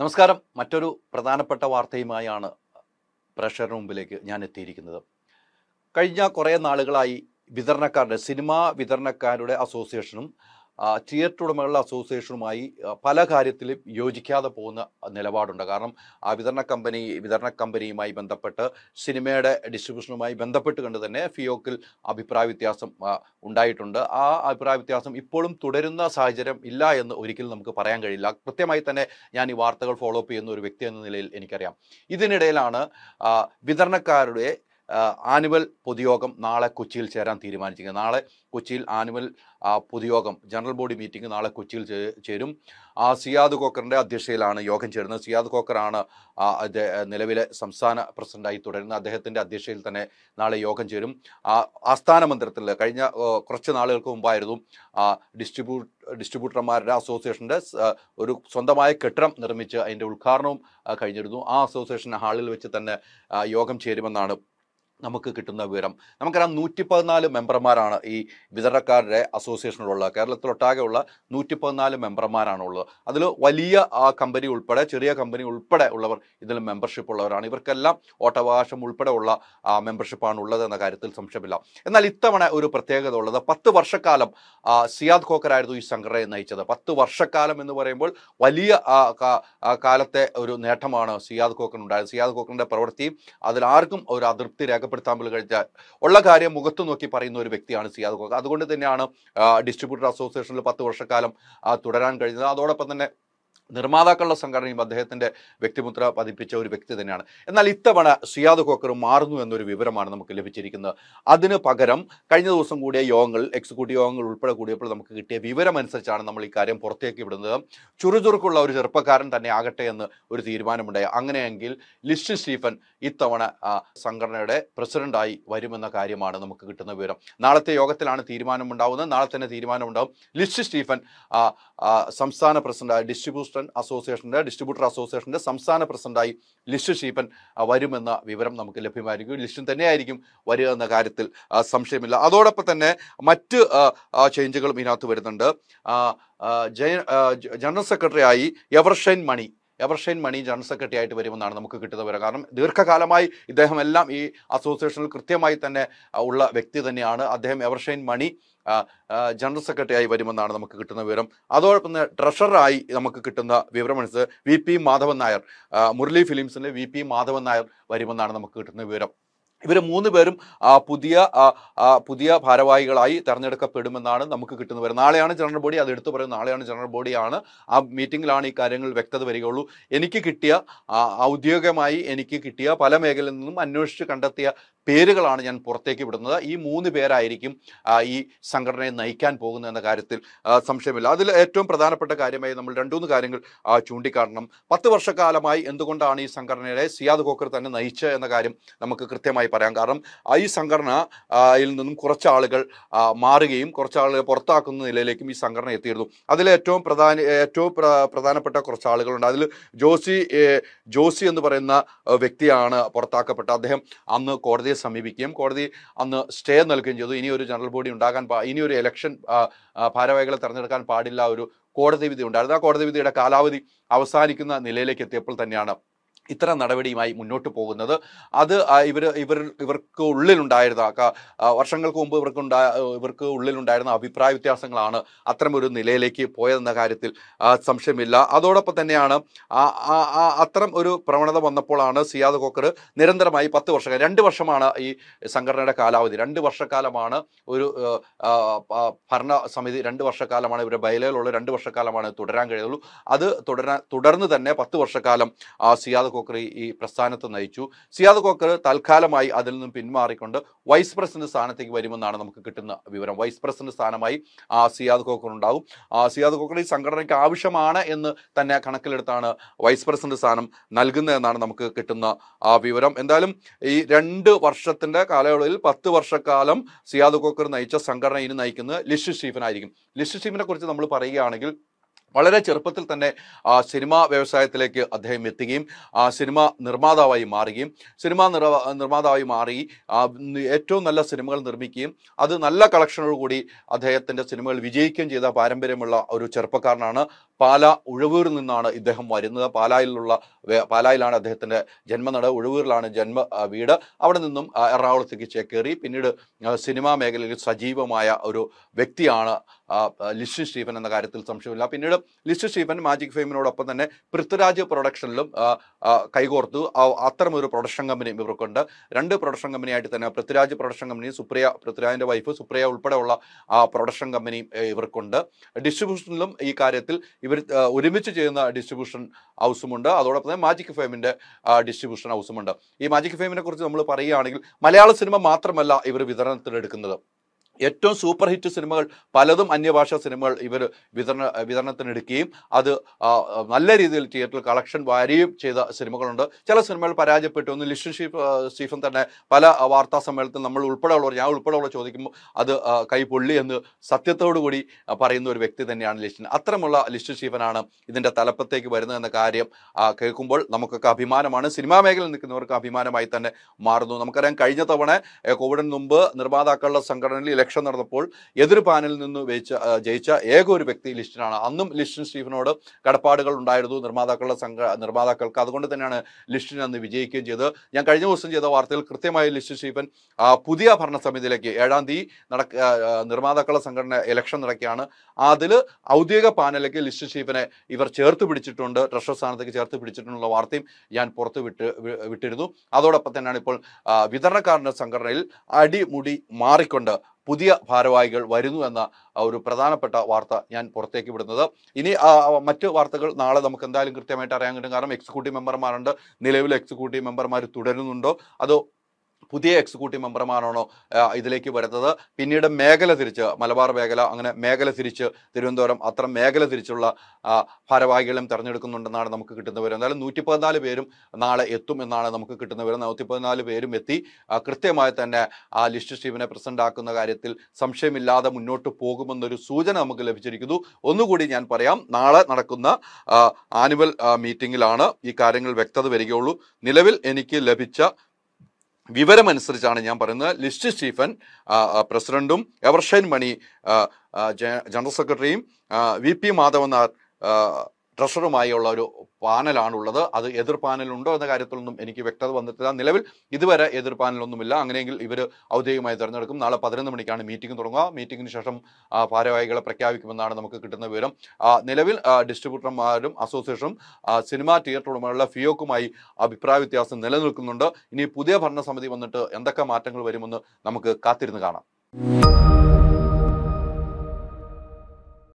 നമസ്കാരം മറ്റൊരു പ്രധാനപ്പെട്ട വാർത്തയുമായാണ് പ്രേക്ഷകരുടെ മുമ്പിലേക്ക് ഞാൻ എത്തിയിരിക്കുന്നത് കഴിഞ്ഞ കുറേ നാളുകളായി വിതരണക്കാരുടെ സിനിമാ വിതരണക്കാരുടെ അസോസിയേഷനും ആ, തിയേറ്റർ ഉടമകളുടെ അസോസിയേഷനുമായി ആ, പല കാര്യത്തിലും യോജിക്കാതെ പോകുന്ന നിലപാടുണ്ട് കാരണം ആ വിതരണ കമ്പനി വിതരണ കമ്പനിയുമായി ബന്ധപ്പെട്ട് സിനിമയുടെ ഡിസ്ട്രിബ്യൂഷനുമായി ബന്ധപ്പെട്ട് കണ്ട് തന്നെ ഫിയോക്കിൽ അഭിപ്രായ വ്യത്യാസം ആ, ഉണ്ടായിട്ടുണ്ട് ആ അഭിപ്രായ വ്യത്യാസം ഇപ്പോഴും തുടരുന്ന സാഹചര്യം ഇല്ല എന്ന് ഒരിക്കലും നമുക്ക് പറയാൻ കഴിയില്ല കൃത്യമായി തന്നെ ഞാൻ ഈ വാർത്തകൾ ഫോളോ അപ്പ് ചെയ്യുന്ന ഒരു വ്യക്തി എന്ന നിലയിൽ എനിക്കറിയാം ഇതിനിടയിലാണ് ആ, വിതരണക്കാരുടെ ആ, ആനുവൽ പൊതുയോഗം നാളെ കൊച്ചിയിൽ ചേരാൻ തീരുമാനിച്ചിരിക്കുന്നത് നാളെ കൊച്ചിയിൽ ആനുവൽ ആ, പൊതുയോഗം ജനറൽ ബോഡി മീറ്റിംഗ് നാളെ കൊച്ചിയിൽ ചേ- ചേരും ആ, സിയാദ് കോക്കറിൻ്റെ അധ്യക്ഷതയിലാണ് യോഗം ചേരുന്നത് സിയാദ് കോക്കറാണ് ആ, അദ്ദേ- നിലവിലെ സംസ്ഥാന പ്രസിഡന്റായി തുടരുന്നത് അദ്ദേഹത്തിൻ്റെ അധ്യക്ഷതയിൽ തന്നെ നാളെ യോഗം ചേരും ആ, ആസ്ഥാന മന്ദിരത്തിൽ കഴിഞ്ഞ ആ, കുറച്ച് നാളുകൾക്ക് മുമ്പായിരുന്നു ആ, ഡിസ്ട്രിബ്യൂ ഡിസ്ട്രിബ്യൂട്ടർമാരുടെ അസോസിയേഷൻ്റെ സ്- ആ, ഒരു സ്വന്തമായ കെട്ടിടം നിർമ്മിച്ച് അതിൻ്റെ ഉദ്ഘാടനവും ആ, കഴിഞ്ഞിരുന്നു ആ അസോസിയേഷൻ ഹാളിൽ വെച്ച് തന്നെ ആ, യോഗം ചേരുമെന്നാണ് നമുക്ക് കിട്ടുന്ന വിവരം നമുക്കറിയാം നൂറ്റി പതിനാല് മെമ്പർമാരാണ് ഈ വിതരണക്കാരുടെ അസോസിയേഷനിലുള്ളത് കേരളത്തിലൊട്ടാകെയുള്ള നൂറ്റി പതിനാല് മെമ്പർമാരാണുള്ളത് അതിൽ വലിയ ആ കമ്പനി ഉൾപ്പെടെ ചെറിയ കമ്പനി ഉൾപ്പെടെ ഉള്ളവർ ഇതിൽ മെമ്പർഷിപ്പ് ഉള്ളവരാണ് ഇവർക്കെല്ലാം വോട്ടവകാശം ഉൾപ്പെടെ ഉള്ള മെമ്പർഷിപ്പാണ് ഉള്ളത് എന്ന കാര്യത്തിൽ സംശയമില്ല എന്നാൽ ഇത്തവണ ഒരു പ്രത്യേകത ഉള്ളത് പത്ത് വർഷക്കാലം ആ, സിയാദ് ഖോക്കറായിരുന്നു ഈ സംഘടനയെ നയിച്ചത് പത്ത് വർഷക്കാലം എന്ന് പറയുമ്പോൾ വലിയ ആ, കാ- ആ കാലത്തെ ഒരു നേട്ടമാണ് സിയാദ് ഖോക്കൻ ഉണ്ടായത് സിയാദ് ഖോക്കറിന്റെ പ്രവൃത്തിയും അതിൽ ആർക്കും ഒരു അതൃപ്തി രേഖപ്പെടുത്താൻ പോലും കഴിഞ്ഞാൽ ഉള്ള കാര്യം മുഖത്ത് നോക്കി പറയുന്ന ഒരു വ്യക്തിയാണ് സിയാദ് ഖോക്കർ അതുകൊണ്ട് തന്നെയാണ് ഡിസ്ട്രിബ്യൂട്ടർ അസോസിയേഷനിൽ പത്ത് വർഷക്കാലം ആ, തുടരാൻ കഴിഞ്ഞത് അതോടൊപ്പം തന്നെ നിർമ്മാതാക്കളുടെ സംഘടനയും അദ്ദേഹത്തിന്റെ വ്യക്തിമുദ്ര പതിപ്പിച്ച ഒരു വ്യക്തി തന്നെയാണ് എന്നാൽ ഇത്തവണ സിയാദ് ഖോക്കർ മാറുന്നു എന്നൊരു വിവരമാണ് നമുക്ക് ലഭിച്ചിരിക്കുന്നത് അതിന് പകരം കഴിഞ്ഞ ദിവസം കൂടിയ യോഗങ്ങൾ എക്സിക്യൂട്ടീവ് യോഗങ്ങൾ ഉൾപ്പെടെ കൂടിയപ്പോൾ നമുക്ക് കിട്ടിയ വിവരം അനുസരിച്ചാണ് നമ്മൾ ഈ കാര്യം പുറത്തേക്ക് വിടുന്നത് ചുറുചുറുക്കുള്ള ഒരു ചെറുപ്പക്കാരൻ തന്നെ ആകട്ടെ എന്ന് ഒരു തീരുമാനമുണ്ടായി അങ്ങനെയെങ്കിൽ ലിസ്റ്റ് സ്റ്റീഫൻ ഇത്തവണ ആ, സംഘടനയുടെ പ്രസിഡന്റായി വരുമെന്ന കാര്യമാണ് നമുക്ക് കിട്ടുന്ന വിവരം നാളത്തെ യോഗത്തിലാണ് തീരുമാനമുണ്ടാവുന്നത് നാളെ തന്നെ തീരുമാനമുണ്ടാവും ലിസ്റ്റ് സ്റ്റീഫൻ ആ, ആ, സംസ്ഥാന പ്രസിഡന്റായി ഡിസ്ട്രിബ്യൂഷൻ അസോസിയേഷന്റെ ഡിസ്ട്രിബ്യൂട്ടർ അസോസിയേഷന്റെ സംസ്ഥാന പ്രസിഡന്റായി ലിസ്റ്റ് സ്റ്റീഫൻ ആ, വരുമെന്ന വിവരം നമുക്ക് ലഭ്യമായിരിക്കും ലിസ്റ്റും തന്നെയായിരിക്കും വരിക എന്ന കാര്യത്തിൽ ആ, സംശയമില്ല അതോടൊപ്പം തന്നെ മറ്റ് ആ, ആ, ചേഞ്ചുകളും ഇതിനകത്ത് വരുന്നുണ്ട് ആ, ആ, ജയ- ആ, ജ- ജനറൽ സെക്രട്ടറി ആയി Evershine Mani Evershine Mani general secretary ആയിട്ട് വരുമെന്നാണ് നമുക്ക് കിട്ടുന്ന വിവരം കാരണം ദീർഘകാലമായി ഇദ്ദേഹം എല്ലാം ഈ അസോസിയേഷനിൽ കൃത്യമായി തന്നെ ആ, ഉള്ള വ്യക്തി തന്നെയാണ് അദ്ദേഹം എവർഷൈൻ മണി ആ, ആ, ജനറൽ സെക്രട്ടറി ആയി വരുമെന്നാണ് നമുക്ക് കിട്ടുന്ന വിവരം അതോടൊപ്പം തന്നെ ട്രഷററായി നമുക്ക് കിട്ടുന്ന വിവരമനുസരിച്ച് വി പി മാധവൻ നായർ ആ, മുരളി ഫിലിംസിന്റെ വി പി മാധവൻ നായർ വരുമെന്നാണ് നമുക്ക് കിട്ടുന്ന വിവരം ഇവർ മൂന്ന് പേരും ആ, പുതിയ ആ, ആ, പുതിയ ഭാരവാഹികളായി തെരഞ്ഞെടുക്കപ്പെടുമെന്നാണ് നമുക്ക് കിട്ടുന്ന വിവരം നാളെയാണ് ജനറൽ ബോഡി അത് എടുത്തു പറയും നാളെയാണ് ജനറൽ ബോഡിയാണ് ആ മീറ്റിംഗിലാണ് ഈ കാര്യങ്ങൾ വ്യക്തത വരികയുള്ളൂ എനിക്ക് കിട്ടിയ ആ, ഔദ്യോഗികമായി എനിക്ക് കിട്ടിയ പല മേഖലയിൽ നിന്നും അന്വേഷിച്ച് കണ്ടെത്തിയ പേരുകളാണ് ഞാൻ പുറത്തേക്ക് വിടുന്നത് ഈ മൂന്ന് പേരായിരിക്കും ആ, ഈ സംഘടനയെ നയിക്കാൻ പോകുന്നത് എന്ന കാര്യത്തിൽ ആ, സംശയമില്ല അതിൽ ഏറ്റവും പ്രധാനപ്പെട്ട കാര്യമായി നമ്മൾ രണ്ടുമൂന്ന് കാര്യങ്ങൾ ആ, ചൂണ്ടിക്കാട്ടണം പത്ത് വർഷക്കാലമായി എന്തുകൊണ്ടാണ് ഈ സംഘടനയെ സിയാദ് ഖോക്കർ തന്നെ നയിച്ചത് എന്ന കാര്യം നമുക്ക് കൃത്യമായി പറയാം കാരണം ആ ഈ സംഘടന ആ, യിൽ നിന്നും കുറച്ച് ആളുകൾ ആ, മാറുകയും കുറച്ച് ആളുകൾ പുറത്താക്കുന്ന നിലയിലേക്കും ഈ സംഘടന എത്തിയിരുന്നു അതിൽ ഏറ്റവും പ്രധാന ഏറ്റവും പ്ര- പ്രധാനപ്പെട്ട കുറച്ച് ആളുകളുണ്ട് അതിൽ ജോസി ഏ, ജോസി എന്ന് പറയുന്ന ഏ, വ്യക്തിയാണ് പുറത്താക്കപ്പെട്ട അദ്ദേഹം അന്ന് കോടതിയെ സമീപിക്കുകയും കോടതി അന്ന് സ്റ്റേ നൽകുകയും ചെയ്തു ഇനി ഒരു ജനറൽ ബോഡി ഉണ്ടാകാൻ പാ ഇനി ഒരു ഇലക്ഷൻ ആ, ആ, ഭാരവാഹികളെ തെരഞ്ഞെടുക്കാൻ പാടില്ല ഒരു കോടതി വിധി ഉണ്ടായിരുന്നു ആ കോടതി വിധിയുടെ കാലാവധി അവസാനിക്കുന്ന നിലയിലേക്ക് എത്തിയപ്പോൾ തന്നെയാണ് ഇത്തരം നടപടിയുമായി മുന്നോട്ട് പോകുന്നത് അത് ആ, ഇവർ ഇവർ ഇവർക്ക് ഉള്ളിലുണ്ടായിരുന്ന ക- ആ, വർഷങ്ങൾക്ക് മുമ്പ് ഇവർക്ക് ഉണ്ടാ ഇവർക്ക് ഉള്ളിലുണ്ടായിരുന്ന അഭിപ്രായ വ്യത്യാസങ്ങളാണ് അത്തരമൊരു നിലയിലേക്ക് പോയതെന്ന കാര്യത്തിൽ ആ, സംശയമില്ല അതോടൊപ്പം തന്നെയാണ് ആ ആ- ആ അത്തരം ഒരു പ്രവണത വന്നപ്പോഴാണ് സിയാദ് കോക്കർ നിരന്തരമായി പത്ത് വർഷം രണ്ട് വർഷമാണ് ഈ സംഘടനയുടെ കാലാവധി രണ്ട് വർഷക്കാലമാണ് ഒരു ഏഹ്, ആ, ആ, ഭരണ സമിതി രണ്ട് വർഷക്കാലമാണ് ഇവരുടെ ബയലയിലുള്ള രണ്ട് വർഷക്കാലമാണ് തുടരാൻ കഴിയുള്ളൂ അത് തുടരാൻ തുടർന്ന് തന്നെ പത്ത് വർഷക്കാലം ആ, സിയാദ് കോക്കർ ഈ- ഈ പ്രസ്ഥാനത്ത് നയിച്ചു സിയാദ് കോക്കർ തൽക്കാലമായി അതിൽ നിന്നും പിന്മാറിക്കൊണ്ട് വൈസ് പ്രസിഡന്റ് സ്ഥാനത്തേക്ക് വരുമെന്നാണ് നമുക്ക് കിട്ടുന്ന വിവരം വൈസ് പ്രസിഡന്റ് സ്ഥാനമായി ആ, സിയാദ് കോക്കർ ഉണ്ടാവും ആ, സിയാദ് കോക്കർ ഈ സംഘടനയ്ക്ക് ആവശ്യമാണ് എന്ന് തന്നെ കണക്കിലെടുത്താണ് വൈസ് പ്രസിഡന്റ് സ്ഥാനം നൽകുന്നതെന്നാണ് നമുക്ക് കിട്ടുന്ന ആ വിവരം എന്തായാലും ഈ രണ്ട് വർഷത്തിന്റെ കാലയളവിൽ പത്ത് വർഷക്കാലം സിയാദ് കോക്കർ നയിച്ച സംഘടന ഇനി നയിക്കുന്നത് ലിസ്റ്റ് സ്റ്റീഫൻ ആയിരിക്കും ലിസ്റ്റ് സ്റ്റീഫനെ കുറിച്ച് നമ്മൾ പറയുകയാണെങ്കിൽ വളരെ ചെറുപ്പത്തിൽ തന്നെ ആ, സിനിമാ വ്യവസായത്തിലേക്ക് അദ്ദേഹം എത്തുകയും ആ, സിനിമ നിർമ്മാതാവായി മാറുകയും സിനിമാ നിറ നിർമ്മാതാവായി മാറി ആ, ന് ഏറ്റവും നല്ല സിനിമകൾ നിർമ്മിക്കുകയും അത് നല്ല കളക്ഷനോട് കൂടി അദ്ദേഹത്തിൻ്റെ സിനിമകൾ വിജയിക്കുകയും ചെയ്ത പാരമ്പര്യമുള്ള ഒരു ചെറുപ്പക്കാരനാണ് പാല ഉഴവൂരിൽ നിന്നാണ് ഇദ്ദേഹം വരുന്നത് പാലായിലുള്ള വേ- പാലായിലാണ് അദ്ദേഹത്തിന്റെ ജന്മനട ഉഴവൂരിലാണ് ജന്മ ആ, വീട് അവിടെ നിന്നും ആ, എറണാകുളത്തേക്ക് ചേക്കേറി പിന്നീട് ആ, സിനിമാ മേഖലയിൽ സജീവമായ ഒരു വ്യക്തിയാണ് ആ, ആ, ലിസ്റ്റ് സ്റ്റീഫൻ എന്ന കാര്യത്തിൽ സംശയമില്ല പിന്നീട് ലിസ്റ്റ് സ്റ്റീഫൻ മാജിക് ഫെയിമിനോടൊപ്പം തന്നെ പൃഥ്വിരാജ് പ്രൊഡക്ഷനിലും ആ, ആ, കൈകോർത്തു ആ- അത്തരമൊരു പ്രൊഡക്ഷൻ കമ്പനിയും ഇവർക്കുണ്ട് രണ്ട് പ്രൊഡക്ഷൻ കമ്പനിയായിട്ട് തന്നെ പൃഥ്വിരാജ് പ്രൊഡക്ഷൻ കമ്പനി സുപ്രിയ പൃഥ്വിരാജിന്റെ വൈഫ് സുപ്രിയ ഉൾപ്പെടെയുള്ള ആ പ്രൊഡക്ഷൻ കമ്പനി ഏ, ഇവർക്കുണ്ട് ഡിസ്ട്രിബ്യൂഷനിലും ഈ കാര്യത്തിൽ ഇവർ ആ, ഒരുമിച്ച് ചെയ്യുന്ന ഡിസ്ട്രിബ്യൂഷൻ ഹൗസുമുണ്ട് അതോടൊപ്പം തന്നെ മാജിക് ഫെയിമിന്റെ ഡിസ്ട്രിബ്യൂഷൻ ഹൗസുമുണ്ട് ഈ മാജിക് ഫെയിമിനെ കുറിച്ച് നമ്മൾ പറയുകയാണെങ്കിൽ മലയാള സിനിമ മാത്രമല്ല ഇവർ വിതരണത്തിലെടുക്കുന്നത് ഏറ്റവും സൂപ്പർ ഹിറ്റ് സിനിമകൾ പലതും അന്യഭാഷാ സിനിമകൾ ഇവർ വിതരണ വിതരണത്തിനെടുക്കുകയും അത് ആ, നല്ല രീതിയിൽ തിയേറ്ററിൽ കളക്ഷൻ വാരുകയും ചെയ്ത സിനിമകളുണ്ട് ചില സിനിമകൾ പരാജയപ്പെട്ടു ഒന്ന് ലിസ്റ്റൻ സ്റ്റീഫ് ആ, സ്റ്റീഫൻ തന്നെ പല ആ, വാർത്താ സമ്മേളനത്തിൽ നമ്മൾ ഉൾപ്പെടെയുള്ളവർ ഞാൻ ഉൾപ്പെടെയുള്ള ചോദിക്കുമ്പോൾ അത് ആ, കൈ പൊള്ളി എന്ന് സത്യത്തോടു കൂടി ആ, പറയുന്ന ഒരു വ്യക്തി തന്നെയാണ് ലിസ്റ്റൻ അത്തരമുള്ള ലിസ്റ്റൻ സ്റ്റീഫനാണ് ഇതിന്റെ തലപ്പത്തേക്ക് വരുന്നത് എന്ന കാര്യം ആ, കേൾക്കുമ്പോൾ നമുക്കൊക്കെ അഭിമാനമാണ് സിനിമാ മേഖലയിൽ നിൽക്കുന്നവർക്ക് അഭിമാനമായി തന്നെ മാറുന്നു നമുക്കറിയാം കഴിഞ്ഞ തവണ ഏ, കോവിഡിന് മുമ്പ് നിർമ്മാതാക്കളുടെ സംഘടനയിൽ ഇലക്ഷൻ നടന്നപ്പോൾ എതിർ പാനലിൽ നിന്ന് ജയിച്ച ആ, ജയിച്ച ഏക ഒരു വ്യക്തി ലിസ്റ്റിനാണ് അന്നും ലിസ്റ്റിൻ സ്റ്റീഫനോട് കടപ്പാടുകൾ ഉണ്ടായിരുന്നു നിർമ്മാതാക്കളുടെ സംഘ നിർമ്മാതാക്കൾക്ക് അതുകൊണ്ട് തന്നെയാണ് ലിസ്റ്റിൻ അന്ന് വിജയിക്കുകയും ചെയ്തത് ഞാൻ കഴിഞ്ഞ ദിവസം ചെയ്ത വാർത്തയിൽ കൃത്യമായി ലിസ്റ്റിൻ സ്റ്റീഫൻ ആ, പുതിയ ഭരണസമിതിയിലേക്ക് ഏഴാം തീയതി നടക്ക ആ, ആ, നിർമ്മാതാക്കളുടെ സംഘടന ഇലക്ഷൻ നടക്കുകയാണ് അതിൽ ഔദ്യോഗിക പാനലിലേക്ക് ലിസ്റ്റ് സ്റ്റീഫനെ ഇവർ ചേർത്ത് പിടിച്ചിട്ടുണ്ട് ട്രഷർ സ്ഥാനത്തേക്ക് ചേർത്ത് പിടിച്ചിട്ടുള്ള വാർത്തയും ഞാൻ പുറത്ത് വിട്ട് വി- വിട്ടിരുന്നു അതോടൊപ്പം തന്നെയാണ് ഇപ്പോൾ ആ, വിതരണക്കാരന്റെ സംഘടനയിൽ അടിമുടി മാറിക്കൊണ്ട് പുതിയ ഭാരവാഹികൾ വരുന്നു എന്ന ആ, ഒരു പ്രധാനപ്പെട്ട വാർത്ത ഞാൻ പുറത്തേക്ക് വിടുന്നത് ഇനി ആ, മറ്റ് വാർത്തകൾ നാളെ നമുക്ക് എന്തായാലും കൃത്യമായിട്ട് അറിയാൻ കിട്ടും കാരണം എക്സിക്യൂട്ടീവ് മെമ്പർമാരുണ്ട് നിലവിലെ എക്സിക്യൂട്ടീവ് മെമ്പർമാർ തുടരുന്നുണ്ടോ അതോ പുതിയ എക്സിക്യൂട്ടീവ് മെമ്പർമാരാണോ ആ, ഇതിലേക്ക് വരുന്നത് പിന്നീട് മേഖല തിരിച്ച് മലബാർ മേഖല അങ്ങനെ മേഖല തിരിച്ച് തിരുവനന്തപുരം അത്തരം മേഖല തിരിച്ചുള്ള ആ, ഭാരവാഹികളെയും തെരഞ്ഞെടുക്കുന്നുണ്ടെന്നാണ് നമുക്ക് കിട്ടുന്ന വിവരം എന്തായാലും നൂറ്റി പതിനാല് പേരും നാളെ എത്തും എന്നാണ് നമുക്ക് കിട്ടുന്ന വിവരം നൂറ്റി പതിനാല് പേരും എത്തി ആ, കൃത്യമായി തന്നെ ആ ലിസ്റ്റ് സ്റ്റീവിനെ പ്രസന്റ് ആക്കുന്ന കാര്യത്തിൽ സംശയമില്ലാതെ മുന്നോട്ട് പോകുമെന്നൊരു സൂചന നമുക്ക് ലഭിച്ചിരിക്കുന്നു ഒന്നുകൂടി ഞാൻ പറയാം നാളെ നടക്കുന്ന ആ, ആനുവൽ ആ, മീറ്റിംഗിലാണ് ഈ കാര്യങ്ങൾ വ്യക്തത വരികയുള്ളൂ നിലവിൽ എനിക്ക് ലഭിച്ച വിവരമനുസരിച്ചാണ് ഞാൻ പറയുന്നത് ലിസ്റ്റ് സ്റ്റീഫൻ ആ, ആ, പ്രസിഡന്റും എവർഷൈൻ മണി ആ, ആ, ജ- ജനറൽ സെക്രട്ടറിയും ആ, വി പി മാധവൻ നായർ ആ, ട്രഷറുമായുള്ള ഒരു പാനലാണുള്ളത് അത് എതിർ പാനലുണ്ടോ എന്ന കാര്യത്തിലൊന്നും എനിക്ക് വ്യക്തത വന്നിട്ടില്ല നിലവിൽ ഇതുവരെ എതിർ പാനലൊന്നുമില്ല അങ്ങനെയെങ്കിൽ ഇവർ ഔദ്യോഗികമായി തിരഞ്ഞെടുക്കും നാളെ പതിനൊന്ന് മണിക്കാണ് മീറ്റിംഗ് തുടങ്ങുക മീറ്റിംഗിന് ശേഷം ആ, ഭാരവാഹികളെ പ്രഖ്യാപിക്കുമെന്നാണ് നമുക്ക് കിട്ടുന്ന വിവരം ആ, നിലവിൽ ആ, ഡിസ്ട്രിബ്യൂട്ടർമാരും അസോസിയേഷനും ആ, സിനിമാ തിയേറ്റർ ഉടമകളുടെ ഫിയോക്കുമായി അഭിപ്രായ വ്യത്യാസം നിലനിൽക്കുന്നുണ്ട് ഇനി പുതിയ ഭരണസമിതി വന്നിട്ട് എന്തൊക്കെ മാറ്റങ്ങൾ വരുമെന്ന് നമുക്ക് കാത്തിരുന്ന് കാണാം